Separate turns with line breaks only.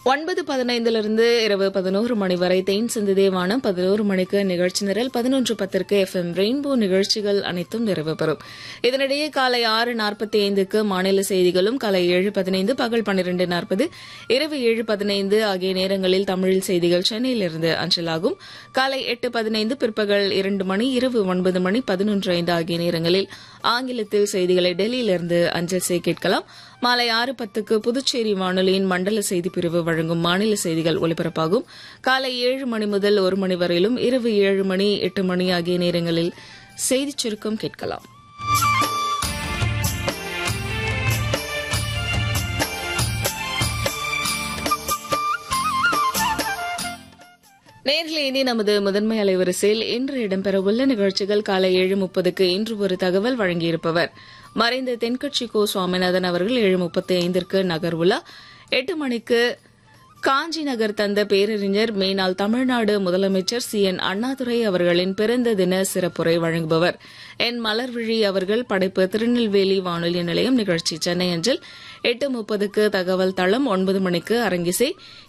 ஒன்பது பதினைந்திலிருந்து இரவு பதினோரு மணி வரை தேன் சிந்து தேவானம் பதினோரு மணிக்கு நிகழ்ச்சி நிரல் பதினொன்று பத்திற்கு எஃப் எம் ரெயின்போ நிகழ்ச்சிகள் அனைத்தும் நிறைவு பெறும் இதனிடையே காலை ஆறு நாற்பத்தி ஐந்துக்கு மாநில செய்திகளும் காலை ஏழு பதினைந்து பகல் பன்னிரண்டு நாற்பது இரவு ஏழு பதினைந்து ஆகிய நேரங்களில் தமிழில் செய்திகள் சென்னையிலிருந்து அஞ்சலாகும் காலை எட்டு பதினைந்து பிற்பகல் இரண்டு மணி இரவு ஒன்பது மணி பதினொன்று ஐந்து ஆகிய நேரங்களில் ஆங்கிலத்தில் செய்திகளை டெல்லியிலிருந்து அஞ்சல் செய்ய கேட்கலாம் மாலை ஆறு பத்துக்கு புதுச்சேரி வானொலியின் மண்டல செய்தி பிரிவு வழங்கும் மாநில செய்திகள் ஒலிபரப்பாகும் காலை ஏழு மணி முதல் ஒரு மணி வரையிலும் இரவு ஏழு மணி எட்டு மணி ஆகிய நேரங்களில் செய்திச் சுருக்கம் கேட்கலாம் நேரில் இனி நமது முதன்மை அலைவரிசையில் இன்று இடம்பெறவுள்ள நிகழ்ச்சிகள் காலை ஏழு முப்பதுக்கு இன்று ஒரு தகவல் வழங்கியிருப்பவர் மறைந்த தென்கட்சி கோ சுவாமிநாதன் அவர்கள் ஏழு முப்பத்தி ஐந்திற்கு நகர்வுலா எட்டு மணிக்கு காஞ்சி நகர் தந்த பேரறிஞர் மேனால் தமிழ்நாடு முதலமைச்சர் சி என் அண்ணாதுரை அவர்களின் பிறந்த தின சிறப்புரை வழங்குபவர் என் மலர்விழி அவர்கள் படைப்பு திருநெல்வேலி வானொலி நிலையம் நிகழ்ச்சி சென்னை அஞ்சல் எட்டு முப்பதுக்கு தகவல் தளம் ஒன்பது மணிக்கு அரங்கிசை